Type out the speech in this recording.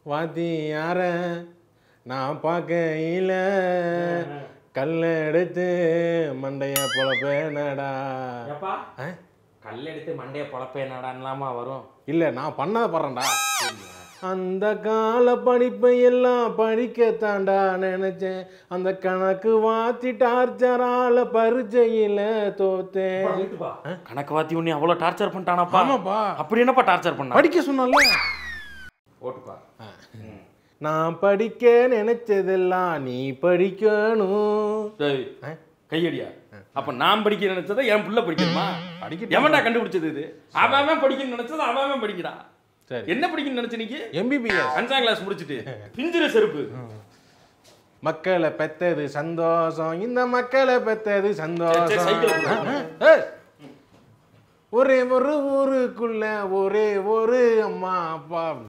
வாத்தி யார நான் பார்க்கையில கல்ல எடுத்து மண்டைய பொழப்பேனடா ஏப்பா ஆ? கல் எடுத்து மண்டைய பொழப்ப என்னடான்லாமா வரும் இல்ல நான் பண்ணதை பாடுறேன்டா அந்த கால படிப்பை எல்லாம் படிக்கத்தாண்டா நினைச்சேன் அந்த கணக்கு வாத்தி டார்ச்சரால பரிச்சையில தோத்தேன் கணக்கு வாத்தி உன்னை அவ்வளோ டார்ச்சர் பண்ணிட்டானாப்பா ஆமாப்பா அப்படி என்னப்பா டார்ச்சர் பண்ணா படிக்க சொன்னல ஓட்டுப்பா நான் படிக்க நினைச்சதெல்லாம் நீ படிக்கணும் டேய் ஆ? கையடியா அப்ப நான் படிக்க நினைச்சதை என் புள்ள படிக்கணுமா படிக்கட்டும். எவன்டா கண்டுபிடிச்சது இது அவன் அவன் படிக்கணும்னு நினைச்சது அவன் அவன் படிக்கடா சரி என்ன படிக்கணும்னு நினைச்ச நீங்க எம்பிபிஎஸ் அஞ்சாம் கிளாஸ் முடிச்சிட்டு பிஞ்சிர செருப்பு மக்களை பெத்தது சந்தோஷம் இந்த மக்களை பெத்தது சரி, சந்தோஷம் சைக்கிள் கொடு. ஏய். ஒரே ஒரு ஊருக்குள்ள ஒரே ஒரு அம்மா அப்பா